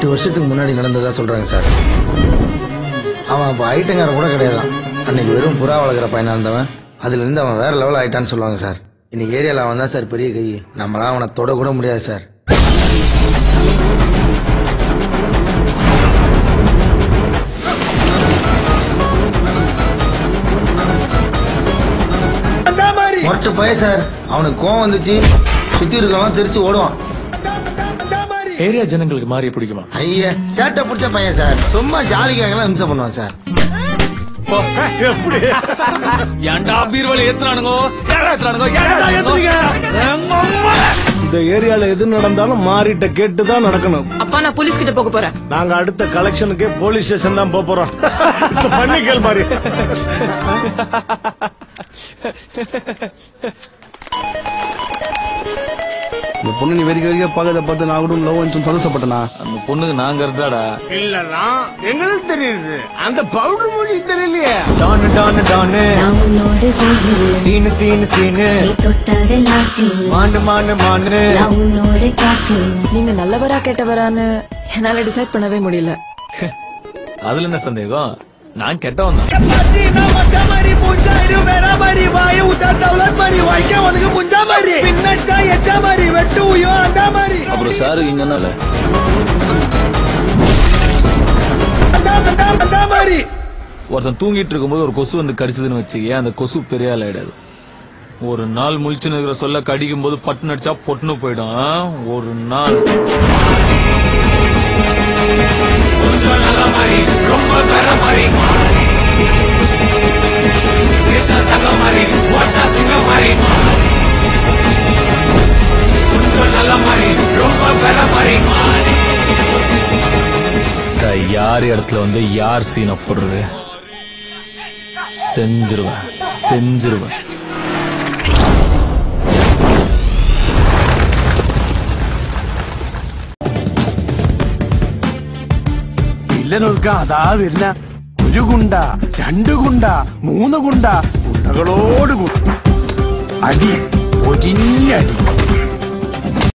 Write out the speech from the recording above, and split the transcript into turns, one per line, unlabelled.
வருஷத்துக்கு முன்னாடி நடந்ததா சொல்றாங்க சார் அவன் அப்போ ஐட்டங்காரன் கூட கிடையாதான் அன்னைக்கு வெறும் புறா வளர்க்குற பையனா இருந்தவன் அதுல இருந்து அவன் வேற லெவல் ஆயிட்டான்னு சொல்லுவாங்க சார் இன்னைக்கு ஏரியால அவன் தான் சார் பெரிய கை நம்மளாம் அவனை தொட கூட முடியாது சார் மொட்டை பையன் சார் அவனுக்கு கோவம் வந்துச்சு சுத்தி இருக்கவன் தெரிச்சு ஓடுவான்
ஏரியா ஜனங்களுக்கு மாறி பிடிக்குமா
ஐயா சேட்டை பிடிச்ச பையன் சார் சும்மா ஜாலிக்காகலாம் இம்சை பண்ணுவான் சார்
ஏன்டா பீர்வலி ஏத்துறானுங்கோ ஏடா ஏத்துறானுங்கோ ஏடா ஏத்துறீங்க
இந்த ஏரியால எது நடந்தாலும் மாறிட்ட கேட்டு தான் நடக்கணும்
அப்பா நான் போலீஸ் கிட்ட போக போறேன்
நாங்க அடுத்த கலெக்ஷனுக்கே போலீஸ் ஸ்டேஷன் தான் போக போறோம் பண்ணிக்கல் மாதிரி
இந்த பொண்ணு நீ வெறிக்க வெறிக்க பாக்கறத பார்த்து நான் கூட லவ் வந்து சந்தோஷப்பட்டனா
அந்த பொண்ணுக்கு நாங்க இருந்தாடா
இல்லனா எங்களுக்கு தெரியுது அந்த பவுடர் மொழி தெரியலையே
டானு டானு டானு சீனு சீனு சீனு மாண்டு மாண்டு மாண்டு
நீங்க நல்லவரா கெட்டவரான்னு என்னால டிசைட் பண்ணவே முடியல
அதுல என்ன சந்தேகம் நான் கெட்டவன் தான் அப்புறம் சாரு இங்கனால ஒருத்தன் தூங்கிட்டு இருக்கும்போது ஒரு கொசு வந்து கடிச்சதுன்னு வச்சுக்கே அந்த கொசு பெரிய ஆள் ஆயிடாது ஒரு நாள் முழிச்சு இருக்கிற சொல்ல கடிக்கும் போது பட்டு நடிச்சா பொட்டுன்னு போயிடும் ஆ? ஒரு நாள் இந்த யார் இடத்துல வந்து யார் சீனை போடுறது செஞ்சிருவேன் செஞ்சிருவேன்
വില്ലനൊരുക്ക അതാ വരുന്ന ഒരു ഗുണ്ട രണ്ട് ഗുണ്ട മൂന്ന് ഗുണ്ട ഗുണ്ടകളോട് ഗു- അടി ഒരിഞ്ഞടി